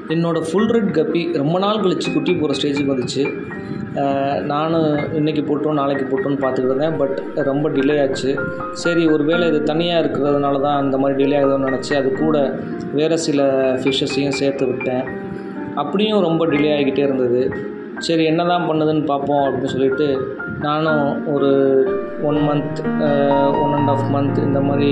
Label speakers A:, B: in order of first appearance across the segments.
A: என்னோடய full red கப்பி ரொம்ப நாள் கழித்து குட்டி போடுற ஸ்டேஜுக்கு வந்துச்சு நானும் இன்றைக்கி போட்டோம் நாளைக்கு போட்டோன்னு பார்த்துக்கிட்டு இருந்தேன் பட் ரொம்ப டிலே ஆச்சு சரி ஒரு வேளை இது தனியாக இருக்கிறதுனால தான் அந்த மாதிரி டிலே ஆகுதுன்னு நினச்சி அது கூட வேறு சில ஃபிஷ்ஷஸையும் சேர்த்து விட்டேன் அப்படியும் ரொம்ப டிலே ஆகிக்கிட்டே இருந்தது சரி என்ன தான் பண்ணுதுன்னு பார்ப்போம் அப்படின்னு சொல்லிட்டு நானும் ஒரு one month one and half month இந்த மாதிரி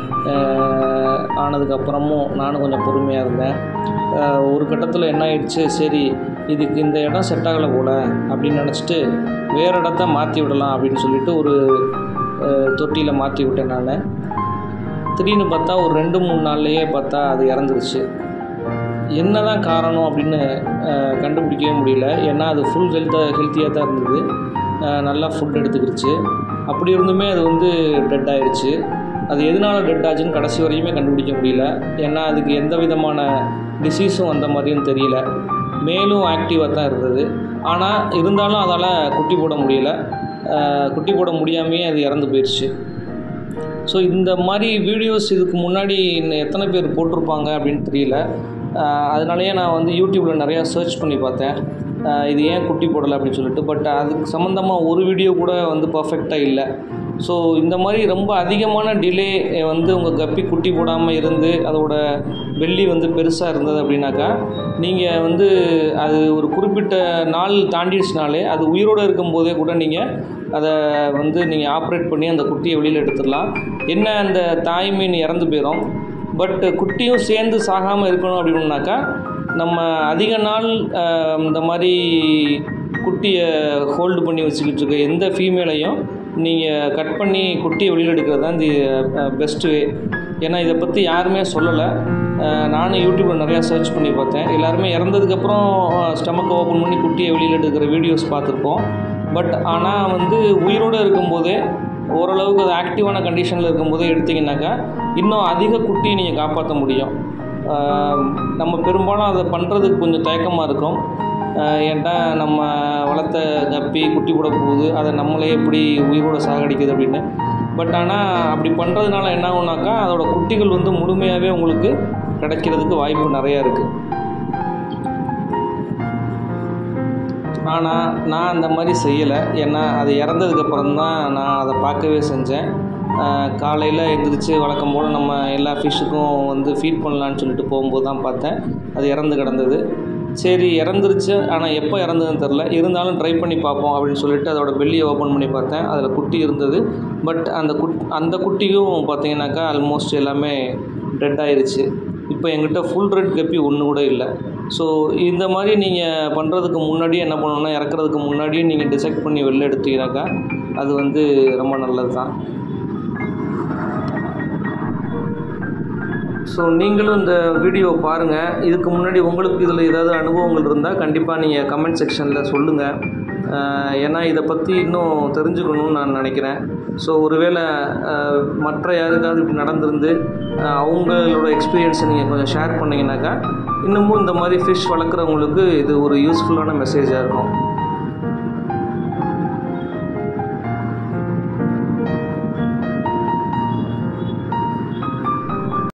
A: ஆனதுக்கப்புறமும் நானும் கொஞ்சம் பொறுமையாக இருந்தேன் ஒரு கட்டத்தில் என்ன ஆயிடுச்சு சரி இதுக்கு இந்த இடம் செட் ஆகலை போல் அப்படின்னு நினச்சிட்டு வேறு இடத்த மாற்றி விடலாம் அப்படின்னு சொல்லிட்டு ஒரு தொட்டியில் மாற்றி விட்டேன் நான் திடீர்னு பார்த்தா ஒரு ரெண்டு மூணு நாள்லேயே பார்த்தா அது இறந்துருச்சு என்ன தான் காரணம் அப்படின்னு கண்டுபிடிக்கவே முடியல ஏன்னா அது ஃபுல் ஹெல்த்தாக ஹெல்த்தியாக தான் இருந்தது நல்லா ஃபுட் எடுத்துக்கிடுச்சு அப்படி இருந்துமே அது வந்து டெட் ஆயிடுச்சு அது எதனால் டெட் ஆச்சுன்னு கடைசி வரையுமே கண்டுபிடிக்க முடியல ஏன்னா அதுக்கு எந்த விதமான டிசீஸும் வந்த மாதிரியும் தெரியல மேலும் ஆக்டிவாக தான் இருந்தது ஆனால் இருந்தாலும் அதால் குட்டி போட முடியல குட்டி போட முடியாமையே அது இறந்து போயிடுச்சு ஸோ இந்த மாதிரி வீடியோஸ் இதுக்கு முன்னாடி எத்தனை பேர் போட்டிருப்பாங்க அப்படின்னு தெரியல அதனாலேயே நான் வந்து யூடியூப்பில் நிறையா சர்ச் பண்ணி பார்த்தேன் இது ஏன் குட்டி போடலை அப்படின்னு சொல்லிட்டு பட் அதுக்கு சம்மந்தமாக ஒரு வீடியோ கூட வந்து பர்ஃபெக்டாக இல்லை ஸோ இந்த மாதிரி ரொம்ப அதிகமான டிலே வந்து உங்கள் கப்பி குட்டி போடாமல் இருந்து அதோட வெள்ளி வந்து பெருசாக இருந்தது அப்படின்னாக்கா நீங்கள் வந்து அது ஒரு குறிப்பிட்ட நாள் தாண்டிடுச்சுனாலே அது உயிரோடு இருக்கும்போதே கூட நீங்கள் அதை வந்து நீங்கள் ஆப்ரேட் பண்ணி அந்த குட்டியை வெளியில் எடுத்துடலாம் என்ன அந்த தாய் மீன் இறந்து போயிடும் பட் குட்டியும் சேர்ந்து சாகாமல் இருக்கணும் அப்படின்னாக்கா நம்ம அதிக நாள் இந்த மாதிரி குட்டியை ஹோல்டு பண்ணி வச்சுக்கிட்டு இருக்க எந்த ஃபீமேலையும் நீங்கள் கட் பண்ணி குட்டியை வெளியில் எடுக்கிறது தான் இந்த பெஸ்ட்டு வே ஏன்னா இதை பற்றி யாருமே சொல்லலை நானும் யூடியூப்பில் நிறையா சர்ச் பண்ணி பார்த்தேன் எல்லாருமே இறந்ததுக்கப்புறம் ஸ்டமக்கை ஓப்பன் பண்ணி குட்டியை வெளியில் எடுக்கிற வீடியோஸ் பார்த்துருப்போம் பட் ஆனால் வந்து உயிரோடு இருக்கும்போதே ஓரளவுக்கு அது ஆக்டிவான கண்டிஷனில் இருக்கும்போது எடுத்திங்கனாக்கா இன்னும் அதிக குட்டி நீங்கள் காப்பாற்ற முடியும் நம்ம பெரும்பாலும் அதை பண்ணுறதுக்கு கொஞ்சம் தயக்கமாக இருக்கும் ஏன்டா நம்ம வளர்த்த கப்பி குட்டி போட போகுது அதை நம்மளே எப்படி உயிரோட சாகடிக்குது அப்படின்னு பட் ஆனால் அப்படி பண்ணுறதுனால என்ன ஆகுனாக்கா அதோட குட்டிகள் வந்து முழுமையாகவே உங்களுக்கு கிடைக்கிறதுக்கு வாய்ப்பு நிறையா இருக்குது ஆனால் நான் அந்த மாதிரி செய்யலை ஏன்னா அது இறந்ததுக்கப்புறம் தான் நான் அதை பார்க்கவே செஞ்சேன் காலையில் எழுந்திரிச்சு வழக்கம் போல் நம்ம எல்லா ஃபிஷ்ஷுக்கும் வந்து ஃபீட் பண்ணலான்னு சொல்லிட்டு போகும்போது தான் பார்த்தேன் அது இறந்து கிடந்தது சரி இறந்துருச்சு ஆனால் எப்போ இறந்ததுன்னு தெரில இருந்தாலும் ட்ரை பண்ணி பார்ப்போம் அப்படின்னு சொல்லிட்டு அதோட பெல்லியை ஓப்பன் பண்ணி பார்த்தேன் அதில் குட்டி இருந்தது பட் அந்த குட் அந்த குட்டியும் பார்த்தீங்கன்னாக்கா ஆல்மோஸ்ட் எல்லாமே டெட் ஆயிடுச்சு இப்போ எங்கிட்ட ஃபுல் ரெட் கப்பி ஒன்று கூட இல்லை ஸோ இந்த மாதிரி நீங்கள் பண்ணுறதுக்கு முன்னாடியே என்ன பண்ணணும்னா இறக்குறதுக்கு முன்னாடியே நீங்கள் டிசைட் பண்ணி வெளில எடுத்தீங்கன்னாக்கா அது வந்து ரொம்ப நல்லது தான் ஸோ நீங்களும் இந்த வீடியோ பாருங்கள் இதுக்கு முன்னாடி உங்களுக்கு இதில் ஏதாவது அனுபவங்கள் இருந்தால் கண்டிப்பாக நீங்கள் கமெண்ட் செக்ஷனில் சொல்லுங்கள் ஏன்னா இதை பற்றி இன்னும் தெரிஞ்சுக்கணும்னு நான் நினைக்கிறேன் ஸோ ஒருவேளை மற்ற யாருக்காவது இப்படி நடந்திருந்து அவங்களோட எக்ஸ்பீரியன்ஸை நீங்கள் கொஞ்சம் ஷேர் பண்ணிங்கனாக்கா இன்னமும் இந்த மாதிரி ஃபிஷ் வளர்க்குறவங்களுக்கு இது ஒரு யூஸ்ஃபுல்லான மெசேஜாக இருக்கும்